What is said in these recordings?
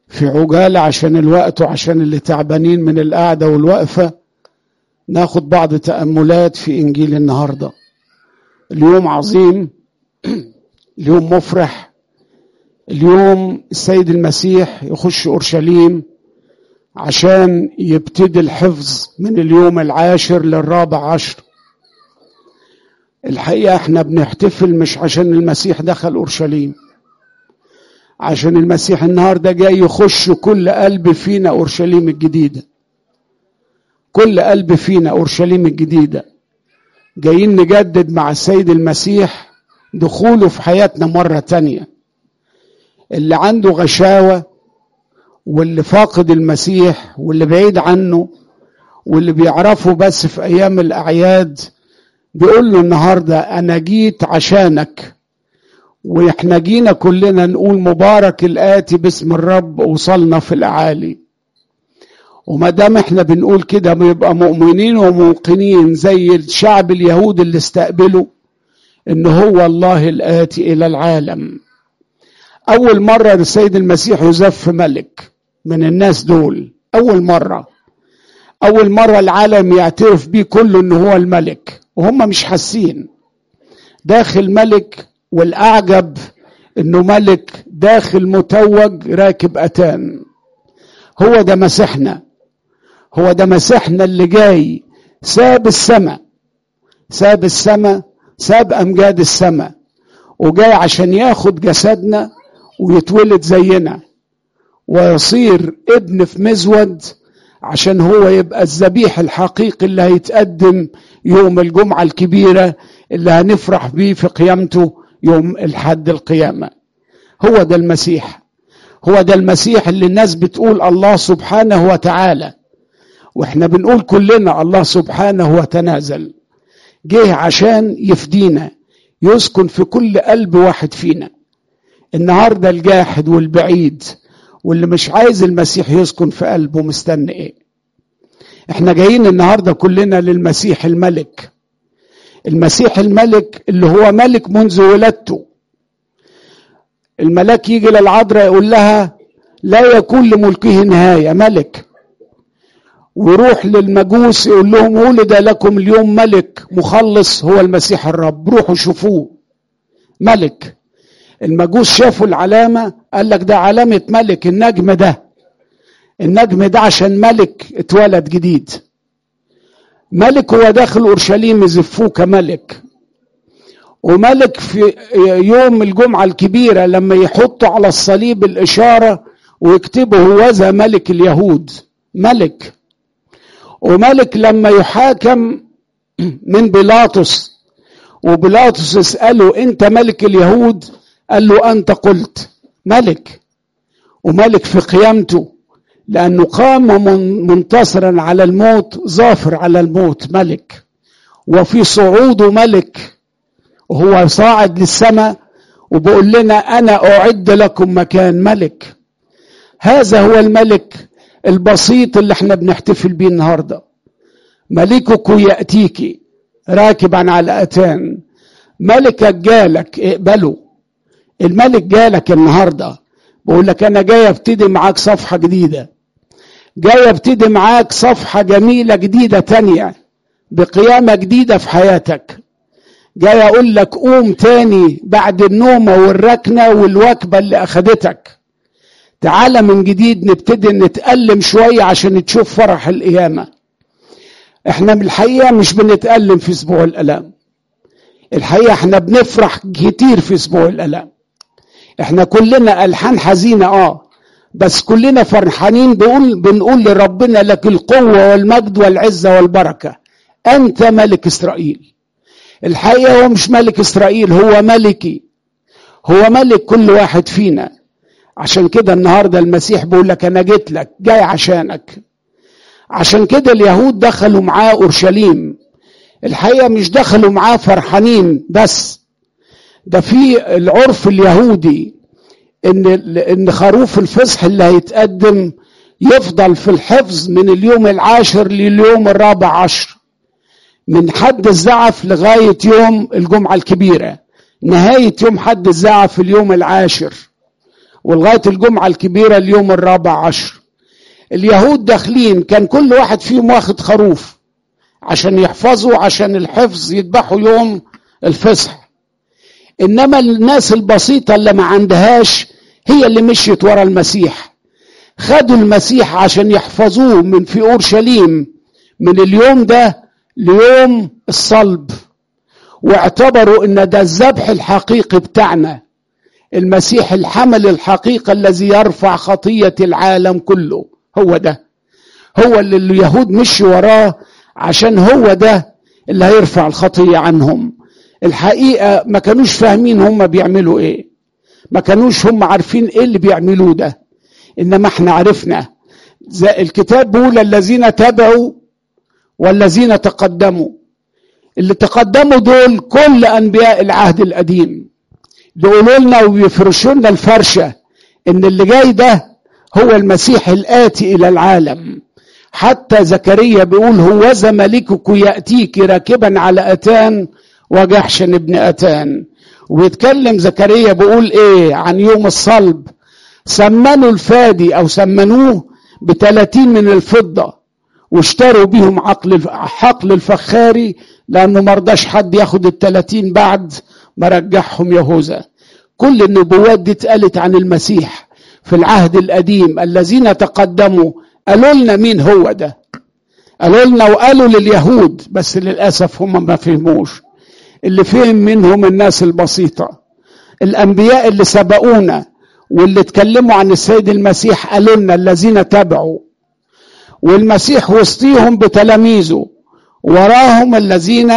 في عجالة عشان الوقت وعشان اللي تعبانين من القعدة والوقفة ناخد بعض تأملات في إنجيل النهاردة اليوم عظيم اليوم مفرح اليوم السيد المسيح يخش أورشليم عشان يبتدي الحفظ من اليوم العاشر للرابع عشر الحقيقة احنا بنحتفل مش عشان المسيح دخل أورشليم عشان المسيح النهارده جاي يخش كل قلب فينا اورشليم الجديده كل قلب فينا اورشليم الجديده جايين نجدد مع السيد المسيح دخوله في حياتنا مره تانيه اللي عنده غشاوه واللي فاقد المسيح واللي بعيد عنه واللي بيعرفه بس في ايام الاعياد بيقول له النهارده انا جيت عشانك واحنا جينا كلنا نقول مبارك الاتي باسم الرب وصلنا في الاعالي وما دام احنا بنقول كده بيبقى مؤمنين وموقنين زي الشعب اليهود اللي استقبلوا ان هو الله الاتي الى العالم اول مره السيد المسيح يزف ملك من الناس دول اول مره اول مره العالم يعترف بيه كله ان هو الملك وهم مش حاسين داخل ملك والاعجب انه ملك داخل متوج راكب اتان هو ده مسيحنا هو ده مسيحنا اللي جاي ساب السماء ساب السماء ساب امجاد السماء وجاي عشان ياخد جسدنا ويتولد زينا ويصير ابن في مزود عشان هو يبقى الذبيح الحقيقي اللي هيتقدم يوم الجمعة الكبيرة اللي هنفرح بيه في قيامته يوم الحد القيامة هو ده المسيح هو ده المسيح اللي الناس بتقول الله سبحانه وتعالى واحنا بنقول كلنا الله سبحانه وتنازل جه عشان يفدينا يسكن في كل قلب واحد فينا النهارده الجاحد والبعيد واللي مش عايز المسيح يسكن في قلبه مستني ايه احنا جايين النهارده كلنا للمسيح الملك المسيح الملك اللي هو ملك منذ ولادته الملاك يجي للعذراء يقول لها لا يكون لملكه نهايه ملك ويروح للمجوس يقول لهم ولد لكم اليوم ملك مخلص هو المسيح الرب روحوا شوفوه ملك المجوس شافوا العلامه قال لك ده علامه ملك النجم ده النجم ده عشان ملك اتولد جديد ملك هو داخل اورشليم يزفوه كملك وملك في يوم الجمعه الكبيره لما يحطوا على الصليب الاشاره ويكتبوا هوذا ملك اليهود ملك وملك لما يحاكم من بيلاطس وبيلاطس يساله انت ملك اليهود قال له انت قلت ملك وملك في قيامته لأنه قام منتصرا على الموت ظافر على الموت ملك وفي صعوده ملك وهو صاعد للسماء وبقول لنا أنا أعد لكم مكان ملك هذا هو الملك البسيط اللي احنا بنحتفل بيه النهارده ملكك يأتيك راكبا على أتان ملكك جالك اقبله الملك جالك النهارده بقول لك انا جاي ابتدي معاك صفحه جديده جاي ابتدي معاك صفحه جميله جديده تانية بقيامه جديده في حياتك جاي اقول لك قوم تاني بعد النومه والركنه والوكبه اللي اخدتك تعالى من جديد نبتدي نتألم شوية عشان تشوف فرح القيامة احنا من الحقيقة مش بنتألم في اسبوع الألام الحقيقة احنا بنفرح كتير في اسبوع الألام احنا كلنا ألحان حزينة اه بس كلنا فرحانين بنقول بنقول لربنا لك القوة والمجد والعزة والبركة أنت ملك إسرائيل الحقيقة هو مش ملك إسرائيل هو ملكي هو ملك كل واحد فينا عشان كده النهارده المسيح بيقول لك أنا جيت لك جاي عشانك عشان كده اليهود دخلوا معاه أورشليم الحقيقة مش دخلوا معاه فرحانين بس ده في العرف اليهودي ان ان خروف الفصح اللي هيتقدم يفضل في الحفظ من اليوم العاشر لليوم الرابع عشر من حد الزعف لغاية يوم الجمعة الكبيرة نهاية يوم حد الزعف اليوم العاشر ولغاية الجمعة الكبيرة اليوم الرابع عشر اليهود داخلين كان كل واحد فيهم واخد خروف عشان يحفظوا عشان الحفظ يذبحوا يوم الفصح انما الناس البسيطة اللي ما عندهاش هي اللي مشيت ورا المسيح خدوا المسيح عشان يحفظوه من في اورشليم من اليوم ده ليوم الصلب واعتبروا ان ده الذبح الحقيقي بتاعنا المسيح الحمل الحقيقي الذي يرفع خطيه العالم كله هو ده هو اللي اليهود مشوا وراه عشان هو ده اللي هيرفع الخطيه عنهم الحقيقه ما كانوش فاهمين هم بيعملوا ايه ما كانوش هم عارفين ايه اللي بيعملوه ده انما احنا عرفنا الكتاب بيقول الذين تبعوا والذين تقدموا اللي تقدموا دول كل انبياء العهد القديم بيقولوا لنا وبيفرشوا لنا الفرشه ان اللي جاي ده هو المسيح الاتي الى العالم حتى زكريا بيقول هوذا ملكك ياتيك راكبا على اتان وجحشن ابن اتان ويتكلم زكريا بيقول ايه عن يوم الصلب سمنوا الفادي او سمنوه بثلاثين من الفضه واشتروا بيهم عقل حقل الفخاري لانه مرضاش حد ياخد الثلاثين بعد ما رجعهم يهوذا كل النبوات دي اتقالت عن المسيح في العهد القديم الذين تقدموا قالوا لنا مين هو ده قالوا لنا وقالوا لليهود بس للاسف هم ما فهموش اللي فهم منهم الناس البسيطه الانبياء اللي سبقونا واللي اتكلموا عن السيد المسيح قالوا لنا الذين تبعوا والمسيح وسطيهم بتلاميذه وراهم الذين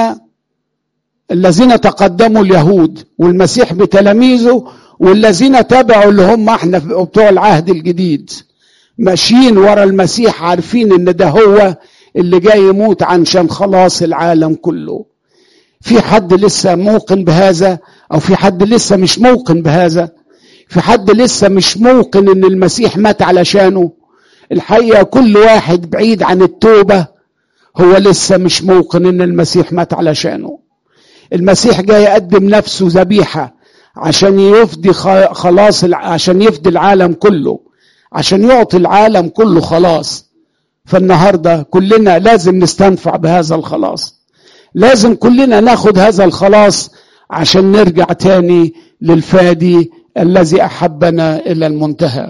الذين تقدموا اليهود والمسيح بتلاميذه والذين تبعوا اللي هم احنا بتوع العهد الجديد ماشيين ورا المسيح عارفين ان ده هو اللي جاي يموت عشان خلاص العالم كله في حد لسه موقن بهذا او في حد لسه مش موقن بهذا في حد لسه مش موقن ان المسيح مات علشانه الحقيقه كل واحد بعيد عن التوبه هو لسه مش موقن ان المسيح مات علشانه المسيح جاي يقدم نفسه ذبيحه عشان يفدي خلاص عشان يفدي العالم كله عشان يعطي العالم كله خلاص فالنهارده كلنا لازم نستنفع بهذا الخلاص لازم كلنا ناخد هذا الخلاص عشان نرجع تاني للفادي الذي احبنا الى المنتهى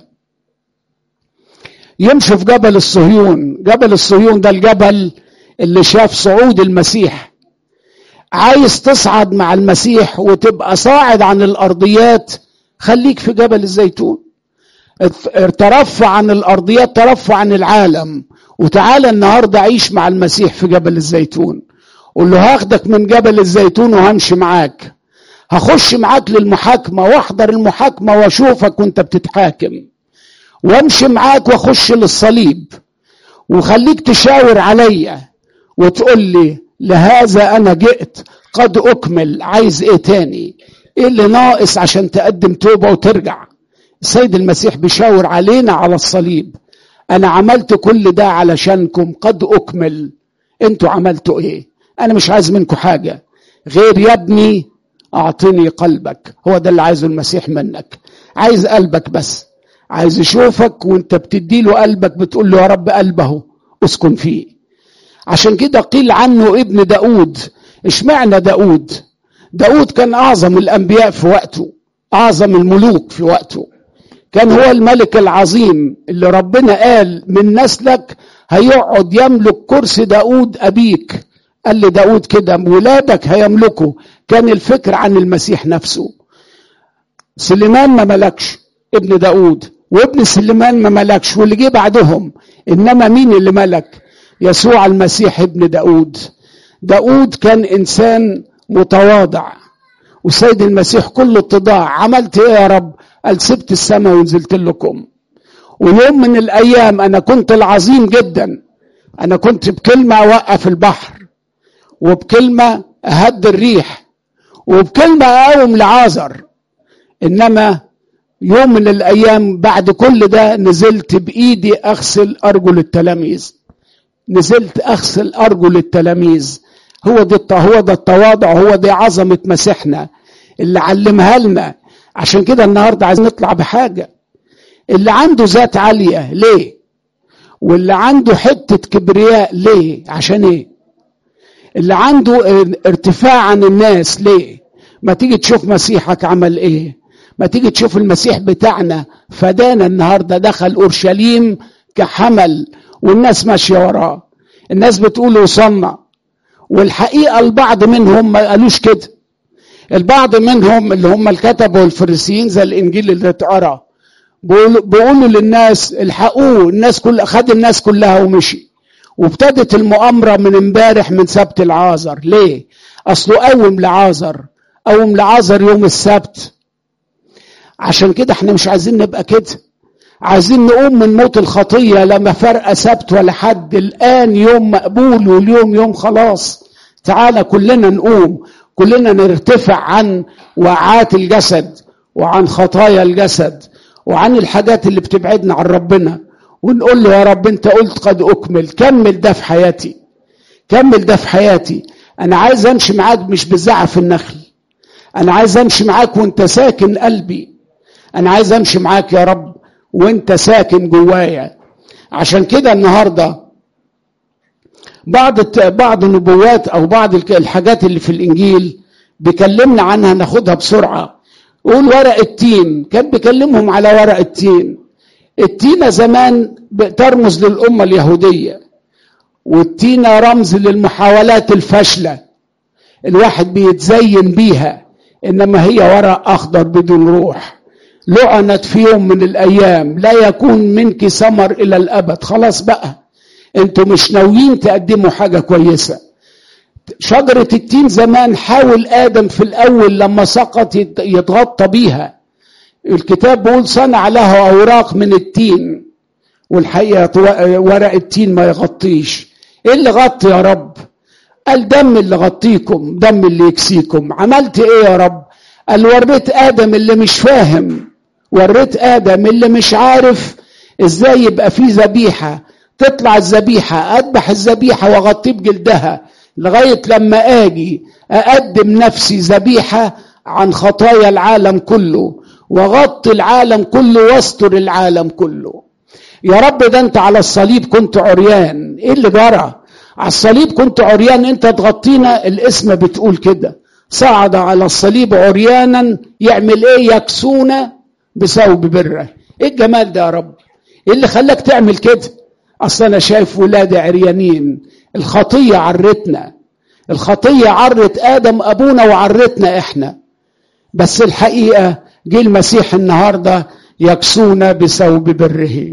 يمشي في جبل الصهيون جبل الصهيون ده الجبل اللي شاف صعود المسيح عايز تصعد مع المسيح وتبقى صاعد عن الارضيات خليك في جبل الزيتون ترفع عن الارضيات ترفع عن العالم وتعالى النهارده عيش مع المسيح في جبل الزيتون قول له هاخدك من جبل الزيتون وهمشي معاك هخش معاك للمحاكمه واحضر المحاكمه واشوفك وانت بتتحاكم وامشي معاك واخش للصليب وخليك تشاور عليا وتقول لي لهذا انا جئت قد اكمل عايز ايه تاني ايه اللي ناقص عشان تقدم توبه وترجع السيد المسيح بيشاور علينا على الصليب انا عملت كل ده علشانكم قد اكمل انتوا عملتوا ايه انا مش عايز منكم حاجه غير يا ابني اعطني قلبك هو ده اللي عايزه المسيح منك عايز قلبك بس عايز يشوفك وانت بتدي له قلبك بتقول له يا رب قلبه اسكن فيه عشان كده قيل عنه ابن داود اشمعنى داود داود كان اعظم الانبياء في وقته اعظم الملوك في وقته كان هو الملك العظيم اللي ربنا قال من نسلك هيقعد يملك كرسي داود ابيك قال لداود كده ولادك هيملكوا كان الفكر عن المسيح نفسه سليمان ما ملكش ابن داود وابن سليمان ما ملكش واللي جه بعدهم انما مين اللي ملك يسوع المسيح ابن داود داود كان إنسان متواضع والسيد المسيح كل اتضاع عملت ايه يا رب قال سبت السماء ونزلت لكم ويوم من الايام انا كنت العظيم جدا انا كنت بكلمه اوقف البحر وبكلمه اهد الريح وبكلمه اقوم لعازر انما يوم من الايام بعد كل ده نزلت بايدي اغسل ارجل التلاميذ نزلت اغسل ارجل التلاميذ هو ده هو ده التواضع هو دي عظمه مسيحنا اللي علمها لنا عشان كده النهارده عايزين نطلع بحاجه اللي عنده ذات عالية ليه واللي عنده حتة كبرياء ليه عشان ايه اللي عنده ارتفاع عن الناس ليه ما تيجي تشوف مسيحك عمل ايه ما تيجي تشوف المسيح بتاعنا فدانا النهارده دخل اورشليم كحمل والناس ماشيه وراه الناس بتقول وصلنا والحقيقه البعض منهم ما قالوش كده البعض منهم اللي هم الكتبه والفريسيين زي الانجيل اللي اتقرا بيقولوا للناس الحقوه الناس كل خد الناس كلها ومشي وابتدت المؤامره من امبارح من سبت العازر ليه اصله قوم لعازر قوم لعازر يوم السبت عشان كده احنا مش عايزين نبقى كده عايزين نقوم من موت الخطية لما فرق سبت ولا حد الآن يوم مقبول واليوم يوم خلاص تعالى كلنا نقوم كلنا نرتفع عن وعات الجسد وعن خطايا الجسد وعن الحاجات اللي بتبعدنا عن ربنا ونقول له يا رب انت قلت قد اكمل كمل ده في حياتي كمل ده في حياتي انا عايز امشي معاك مش بزعف النخل انا عايز امشي معاك وانت ساكن قلبي انا عايز امشي معاك يا رب وانت ساكن جوايا عشان كده النهارده بعض بعض النبوات او بعض الحاجات اللي في الانجيل بيكلمنا عنها ناخدها بسرعه قول ورق التين كان بيكلمهم على ورق التين التينة زمان ترمز للأمة اليهودية والتينة رمز للمحاولات الفاشلة الواحد بيتزين بيها إنما هي ورق أخضر بدون روح لعنت في يوم من الأيام لا يكون منك ثمر إلى الأبد خلاص بقى انتوا مش ناويين تقدموا حاجة كويسة شجرة التين زمان حاول آدم في الأول لما سقط يتغطى بيها الكتاب بيقول صنع له أوراق من التين والحقيقة ورق التين ما يغطيش إيه اللي غطي يا رب قال دم اللي غطيكم دم اللي يكسيكم عملت إيه يا رب قال وريت آدم اللي مش فاهم وريت آدم اللي مش عارف إزاي يبقى فيه ذبيحة تطلع الذبيحة أذبح الذبيحة وأغطيه بجلدها لغاية لما آجي أقدم نفسي ذبيحة عن خطايا العالم كله وغطي العالم كله واستر العالم كله يا رب ده انت على الصليب كنت عريان ايه اللي جرى على الصليب كنت عريان انت تغطينا الاسم بتقول كده صعد على الصليب عريانا يعمل ايه يكسونا بثوب بره ايه الجمال ده يا رب ايه اللي خلاك تعمل كده اصل انا شايف ولادي عريانين الخطيه عرتنا الخطيه عرت ادم ابونا وعرتنا احنا بس الحقيقه جه المسيح النهارده يكسونا بثوب بره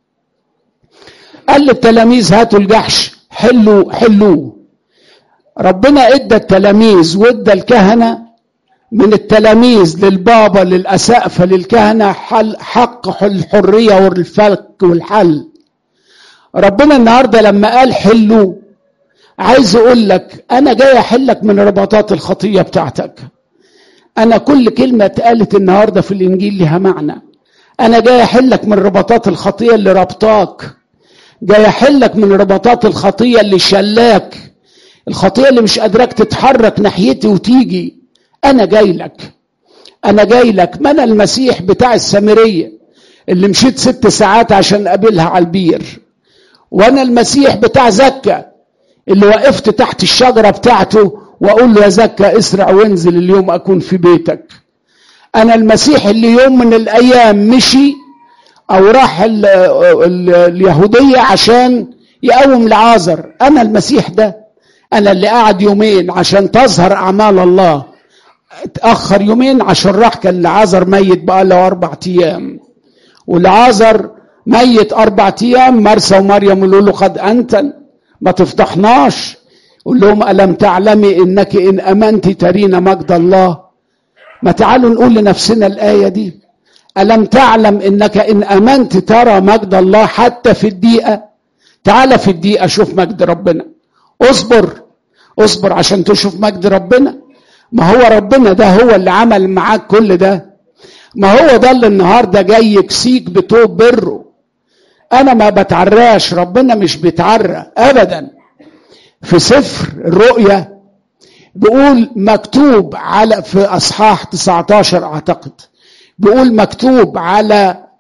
قال للتلاميذ هاتوا الجحش حلوا حلوه ربنا ادى التلاميذ وادى الكهنه من التلاميذ للبابا للاسقفه للكهنه حق الحريه والفك والحل ربنا النهارده لما قال حلوا عايز اقول لك انا جاي احلك من رباطات الخطيه بتاعتك انا كل كلمه اتقالت النهارده في الانجيل لها معنى انا جاي احلك من رباطات الخطيه اللي ربطاك جاي احلك من رباطات الخطيه اللي شلاك الخطيه اللي مش قادراك تتحرك ناحيتي وتيجي انا جاي لك انا جاي لك ما انا المسيح بتاع السامريه اللي مشيت ست ساعات عشان اقابلها على البير وانا المسيح بتاع زكا اللي وقفت تحت الشجره بتاعته واقول له يا زكا اسرع وانزل اليوم اكون في بيتك انا المسيح اللي يوم من الايام مشي او راح ال ال اليهوديه عشان يقوم لعازر انا المسيح ده انا اللي قعد يومين عشان تظهر اعمال الله اتاخر يومين عشان راح كان لعازر ميت بقى له اربع ايام ولعازر ميت اربع ايام مرسى ومريم يقولوا له قد انتن ما تفضحناش قول لهم الم تعلمي انك ان امنت ترين مجد الله ما تعالوا نقول لنفسنا الايه دي الم تعلم انك ان امنت ترى مجد الله حتى في الدقيقه تعال في الدقيقه شوف مجد ربنا اصبر اصبر عشان تشوف مجد ربنا ما هو ربنا ده هو اللي عمل معاك كل ده ما هو ده اللي النهارده جاي يكسيك بتوب بره انا ما بتعراش ربنا مش بيتعرى ابدا في سفر الرؤيا بيقول مكتوب على في اصحاح 19 اعتقد بيقول مكتوب على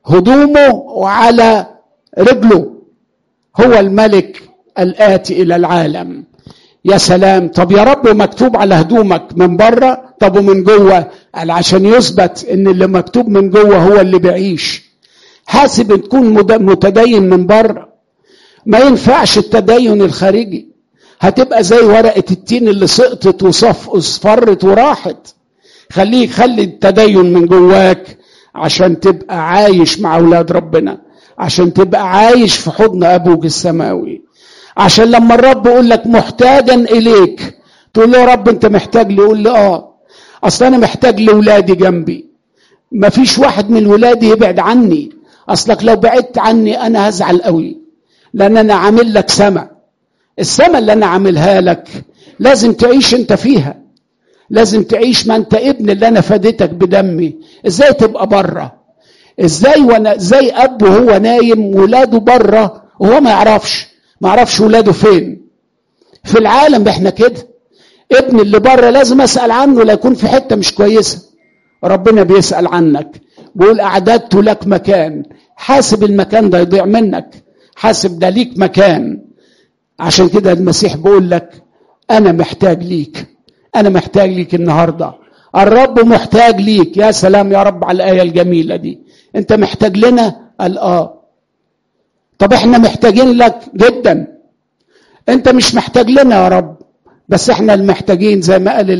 هدومه وعلى رجله هو الملك الآتي إلى العالم يا سلام طب يا رب مكتوب على هدومك من بره طب ومن جوه قال عشان يثبت ان اللي مكتوب من جوه هو اللي بيعيش حاسب تكون متدين من بره ما ينفعش التدين الخارجي هتبقى زي ورقة التين اللي سقطت وصف اصفرت وراحت خليك خلي التدين من جواك عشان تبقى عايش مع اولاد ربنا عشان تبقى عايش في حضن ابوك السماوي عشان لما الرب يقول لك محتاجا اليك تقول له يا رب انت محتاج لي يقول لي اه اصل انا محتاج لاولادي جنبي مفيش واحد من ولادي يبعد عني اصلك لو بعدت عني انا هزعل قوي لان انا عامل لك سما السما اللي انا عاملها لك لازم تعيش انت فيها لازم تعيش ما انت ابن اللي انا فديتك بدمي ازاي تبقى بره ازاي وانا ازاي اب وهو نايم ولاده بره وهو ما يعرفش ما يعرفش ولاده فين في العالم احنا كده ابن اللي بره لازم اسال عنه لا يكون في حته مش كويسه ربنا بيسال عنك بيقول اعددت لك مكان حاسب المكان ده يضيع منك حاسب ده ليك مكان عشان كده المسيح بيقول لك انا محتاج ليك انا محتاج ليك النهارده الرب محتاج ليك يا سلام يا رب على الايه الجميله دي انت محتاج لنا قال اه طب احنا محتاجين لك جدا انت مش محتاج لنا يا رب بس احنا المحتاجين زي ما قال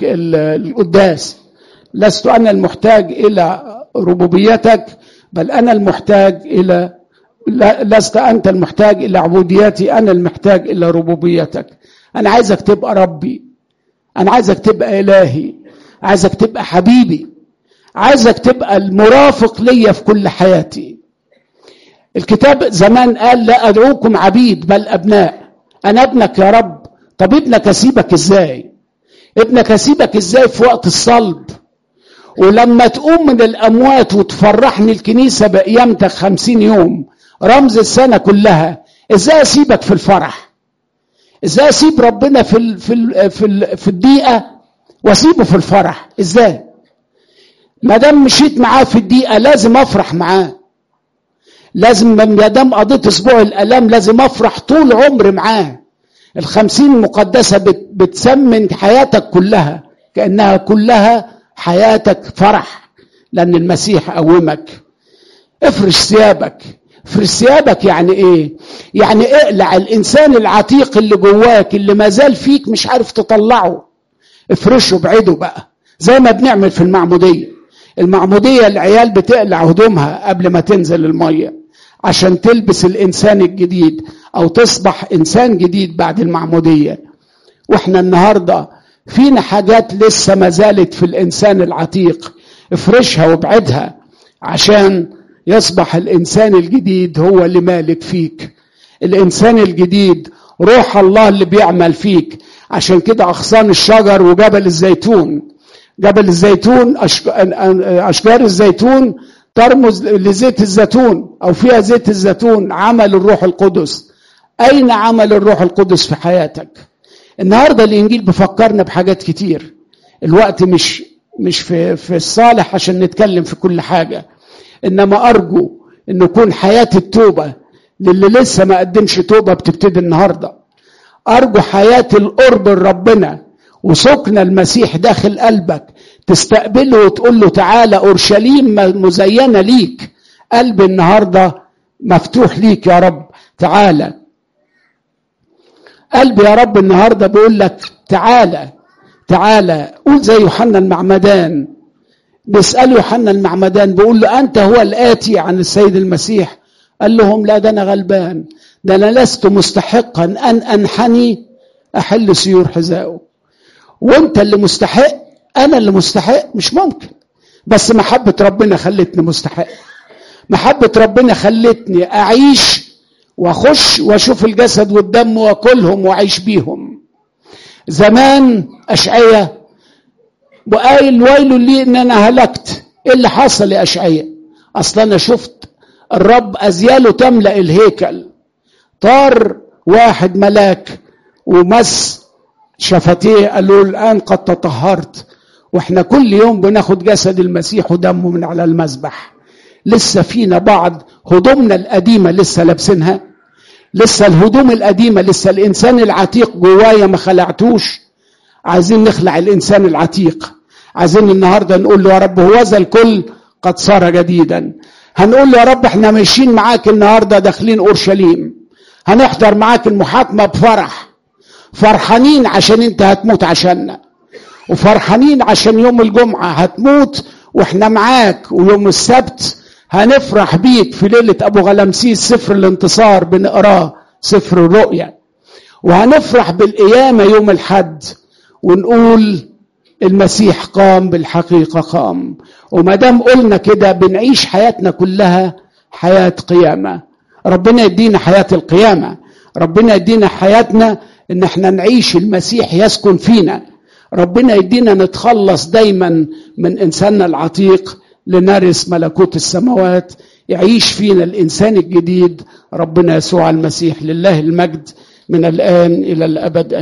القداس لست انا المحتاج الى ربوبيتك بل انا المحتاج الى لست انت المحتاج الى عبوديتي انا المحتاج الى ربوبيتك انا عايزك تبقى ربي انا عايزك تبقى الهي عايزك تبقى حبيبي عايزك تبقى المرافق ليا في كل حياتي الكتاب زمان قال لا ادعوكم عبيد بل ابناء انا ابنك يا رب طب ابنك اسيبك ازاي ابنك اسيبك ازاي في وقت الصلب ولما تقوم من الاموات وتفرحني الكنيسه بقيامتك خمسين يوم رمز السنه كلها ازاي اسيبك في الفرح ازاي اسيب ربنا في ال في ال في, ال في الدقيقه واسيبه في الفرح ازاي ما دام مشيت معاه في الدقيقه لازم افرح معاه لازم ما دام قضيت اسبوع الالام لازم افرح طول عمري معاه الخمسين مقدسه بت بتسمن حياتك كلها كانها كلها حياتك فرح لان المسيح قومك افرش ثيابك افرش ثيابك يعني ايه يعني اقلع الانسان العتيق اللي جواك اللي ما زال فيك مش عارف تطلعه افرشه ابعده بقى زي ما بنعمل في المعموديه المعموديه العيال بتقلع هدومها قبل ما تنزل الميه عشان تلبس الانسان الجديد او تصبح انسان جديد بعد المعموديه واحنا النهارده فينا حاجات لسه ما زالت في الانسان العتيق افرشها وابعدها عشان يصبح الانسان الجديد هو اللي مالك فيك الانسان الجديد روح الله اللي بيعمل فيك عشان كده اغصان الشجر وجبل الزيتون جبل الزيتون اشجار الزيتون ترمز لزيت الزيتون او فيها زيت الزيتون عمل الروح القدس اين عمل الروح القدس في حياتك النهارده الانجيل بفكرنا بحاجات كتير الوقت مش مش في في الصالح عشان نتكلم في كل حاجه انما ارجو ان يكون حياه التوبه للي لسه ما قدمش توبه بتبتدي النهارده ارجو حياه القرب لربنا وسكن المسيح داخل قلبك تستقبله وتقول له تعالى اورشليم مزينه ليك قلبي النهارده مفتوح ليك يا رب تعالى قلبي يا رب النهارده بيقول لك تعالى تعالى قول زي يوحنا المعمدان بيسأل يوحنا المعمدان بيقول له أنت هو الآتي عن السيد المسيح قال لهم لا ده أنا غلبان ده أنا لست مستحقا أن أنحني أحل سيور حذائه وأنت اللي مستحق أنا اللي مستحق مش ممكن بس محبة ربنا خلتني مستحق محبة ربنا خلتني أعيش واخش واشوف الجسد والدم واكلهم واعيش بيهم زمان اشعية وقايل ويل لي ان انا هلكت ايه اللي حصل يا اشعية اصل انا شفت الرب ازياله تملا الهيكل طار واحد ملاك ومس شفتيه قال له الان قد تطهرت واحنا كل يوم بناخد جسد المسيح ودمه من على المذبح لسه فينا بعض هدومنا القديمة لسه لابسينها لسه الهدوم القديمة لسه الإنسان العتيق جوايا ما خلعتوش عايزين نخلع الإنسان العتيق عايزين النهاردة نقول له يا رب هوذا الكل قد صار جديدا هنقول له يا رب احنا ماشيين معاك النهاردة داخلين أورشليم هنحضر معاك المحاكمة بفرح فرحانين عشان انت هتموت عشاننا وفرحانين عشان يوم الجمعة هتموت واحنا معاك ويوم السبت هنفرح بيك في ليلة أبو غلمسيس سفر الانتصار بنقراه سفر الرؤيا وهنفرح بالقيامة يوم الحد ونقول المسيح قام بالحقيقة قام وما دام قلنا كده بنعيش حياتنا كلها حياة قيامة ربنا يدينا حياة القيامة ربنا يدينا حياتنا ان احنا نعيش المسيح يسكن فينا ربنا يدينا نتخلص دايما من انساننا العتيق لنرث ملكوت السماوات يعيش فينا الانسان الجديد ربنا يسوع المسيح لله المجد من الان الى الابد